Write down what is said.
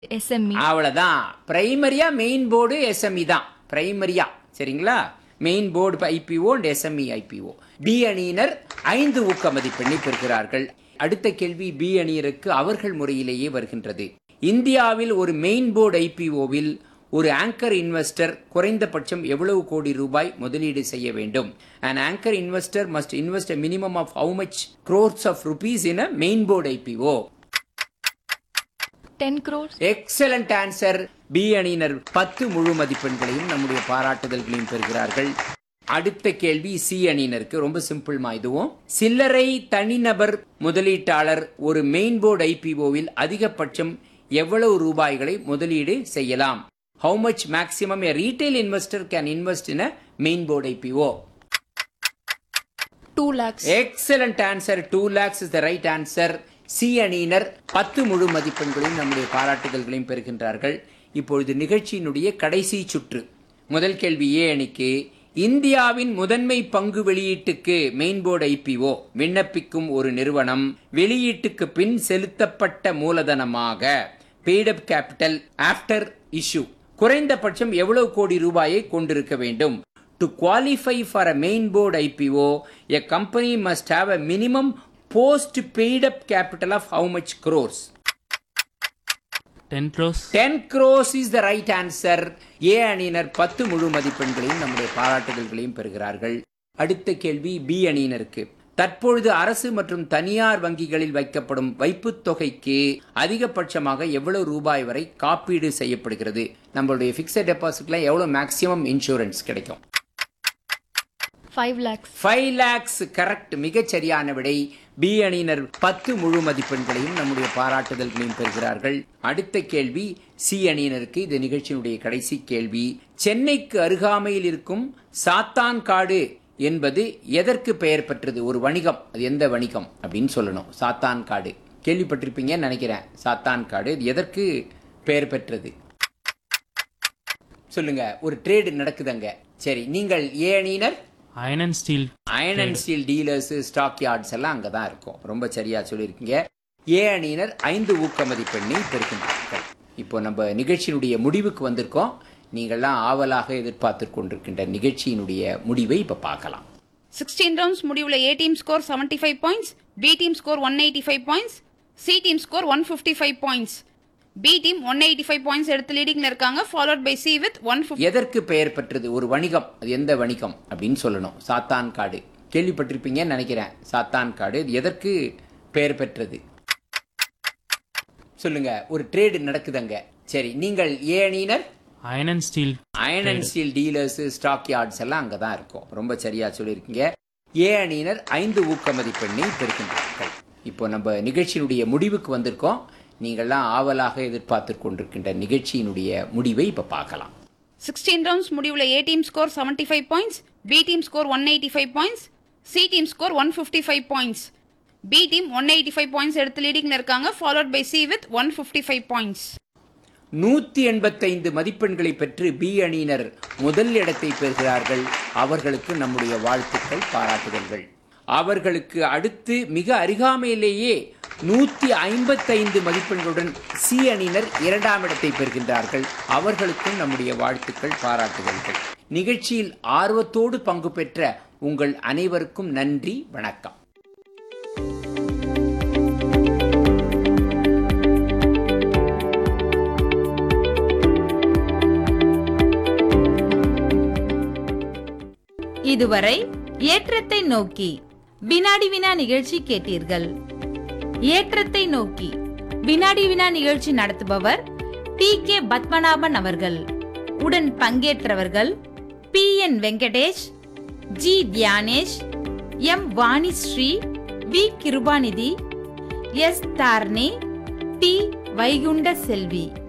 SME அவ்வளவுதான் பிரைமரியா main board SME தான் பிரைமரியா சரிங்களா main board IPO and SME IPO B அணியினர் ஐந்து ஊக்க மதிப்பெண்ணை பெறுகிறார்கள் அடுத்த கேள்வி பி அணியருக்கு அவர்கள் முறையிலேயே வருகின்றது இந்தியாவில் ஒரு மெயின் போர்டு ஐபிஓவில் ஒரு ஆங்கர் இன்வெஸ்டர் குறைந்தபட்சம் எவ்வளவு கோடி ரூபாய் முதலீடு செய்ய வேண்டும் an anchor investor must invest a minimum of how much crores of rupees in a main board IPO ten crores excellent answer B அணியினர் பத்து முழு மதிப்பெண்களையும் நம்முடைய பாராட்டுதல்களையும் பெறுகிறார்கள் அடுத்த கேள்வி சி அணியினருக்கு ரொம்ப சிம்பிள்மா இதுவும் சில்லறை தனிநபர் முதலீட்டாளர் ஒரு மெயின் போர்டு ஐபிஓவில் அதிகபட்சம் எவ்வளவு ரூபாய்களை முதலீடு செய்யலாம் how much maximum a retail investor can invest in a main board IPO two lakhs excellent answer two lakhs is the right answer C அணியினர் பத்து முழு மதிப்பெண்களையும் நம்முடைய பாராட்டுதல்களையும் பெறுகின்றார்கள் இப்பொழுது நிகழ்ச்சியினுடைய கடைசி சுற்று முதல் கேள்வி ஏ அணிக்கு இந்தியாவின் முதன்மை பங்கு வெளியீட்டுக்கு மெயின் போர்டு ஐபிஓ விண்ணப்பிக்கும் ஒரு நிறுவனம் வெளியீட்டுக்கு பின் செலுத்தப்பட்ட மூலதனமாக பெய்டப் கேபிட்டல் ஆஃப்டர் இஷ்யூ குறைந்தபட்சம் எவ்வளவு கோடி ரூபாயை கொண்டிருக்க வேண்டும் To qualify for a main board IPO, a company must have a minimum post paid up capital of how much crores? 10 crores 10 crores is the right answer. ஏ அணியினர் பத்து முழு மதிப்பெண்களையும் நம்முடைய பாராட்டுதல்களையும் பெறுகிறார்கள் அடுத்த கேள்வி பி அணியினருக்கு தற்பொழுது அரசு மற்றும் தனியார் வங்கிகளில் வைக்கப்படும் வைப்புத் தொகைக்கு அதிகபட்சமாக எவ்வளவு ரூபாய் வரை காப்பீடு செய்யப்படுகிறது நம்மளுடைய பிக்சட் டெபாசிட்ல எவ்வளவு மேக்ஸிமம் இன்சூரன்ஸ் கிடைக்கும் five lakhs five lakhs correct மிகச் சரியான விடை பி அணியினர் பத்து முழு மதிப்பெண்களையும் நம்முடைய பாராட்டுதல்களையும் பெறுகிறார்கள் அடுத்த கேள்வி சி அணியினருக்கு இது நிகழ்ச்சியினுடைய கடைசி கேள்வி சென்னைக்கு அருகாமையில் இருக்கும் சாத்தான்காடு என்பது எதற்கு பெயர் பெற்றது ஒரு வணிகம் அது எந்த வணிகம் அப்படின்னு சொல்லணும் சாத்தான்காடு கேள்விப்பட்டிருப்பீங்கன்னு நினைக்கிறேன் சாத்தான்காடு இது எதற்கு பெயர் பெற்றது சொல்லுங்க ஒரு ட்ரேடு நடக்குதுங்க சரி நீங்கள் ஏ அணியினர் iron and steel iron and steel dealers stock yards எல்லாம் அங்கே தான் இருக்கும் ரொம்ப சரியா சொல்லியிருக்கீங்க ஏ அணியினர் ஐந்து ஊக்க மதிப்பெண்ணை பெறுகின்றார்கள் இப்போ நம்ம நிகழ்ச்சியினுடைய முடிவுக்கு வந்திருக்கோம் நீங்கள்லாம் ஆவலாக எதிர்பார்த்து கொண்டிருக்கின்ற நிகழ்ச்சியினுடைய முடிவை இப்போ பார்க்கலாம் சிக்ஸ்டீன் ரவுண்ட்ஸ் முடிவுல A team score seventy five points B team score one eighty five points C team score one fifty five points B team one eighty five points எடுத்து லீடிங்ல இருக்காங்க followed by C with one எதற்கு பெயர் பெற்றது ஒரு வணிகம் அது எந்த வணிகம் அப்படின்னு சொல்லணும் சாத்தான்காடு கேள்விப்பட்டிருப்பீங்கன்னு நினைக்கிறேன் சாத்தான்காடு இது எதற்கு பெயர் பெற்றது சொல்லுங்க ஒரு ட்ரேடு நடக்குதுங்க சரி நீங்கள் ஏ அணியினர் iron and steel iron and steel dealers stock yards எல்லாம் அங்கே தான் இருக்கும் ரொம்ப சரியா சொல்லியிருக்கீங்க ஏ அணியினர் ஐந்து ஊக்க மதிப்பெண்ணை பெறுகின்றார்கள் இப்போ நம்ம நிகழ்ச்சியினுடைய முடிவுக்கு வந்திருக்கோம் நீங்கள்லாம் ஆவலாக எதிர்பார்த்து கொண்டிருக்கின்ற நிகழ்ச்சியினுடைய முடிவை இப்போ பார்க்கலாம் சிக்ஸ்டீன் ரவுண்ட்ஸ் முடிவுல A team score seventy five points B team score one eighty five points C team score one fifty five points B team one eighty five points எடுத்து லீடிங்ல இருக்காங்க followed by C with one fifty five points நூத்தி எண்பத்தைந்து மதிப்பெண்களை பெற்று B அணியினர் முதல் இடத்தை பெறுகிறார்கள் அவர்களுக்கு நம்முடைய வாழ்த்துக்கள் பாராட்டுதல்கள் அவர்களுக்கு அடுத்து மிக அருகாமையிலேயே நூத்தி ஐம்பத்தைந்து மதிப்பெண்களுடன் சி அணியினர் இரண்டாம் இடத்தை பெறுகின்றார்கள் அவர்களுக்கும் நம்முடைய வாழ்த்துக்கள் பாராட்டுதல்கள் நிகழ்ச்சியில் ஆர்வத்தோடு பங்கு பெற்ற உங்கள் அனைவருக்கும் நன்றி வணக்கம் இதுவரை ஏற்றத்தை நோக்கி வினாடி வினா நிகழ்ச்சி கேட்டீர்கள் ஏற்றத்தை நோக்கி வினாடி வினா நிகழ்ச்சி நடத்துபவர் டி கே பத்மநாபன் அவர்கள் உடன் பங்கேற்றவர்கள் P N Venkatesh G Dhyanesh M Vanishree V Kirubanidhi S Tharni D Vaikunda செல்வி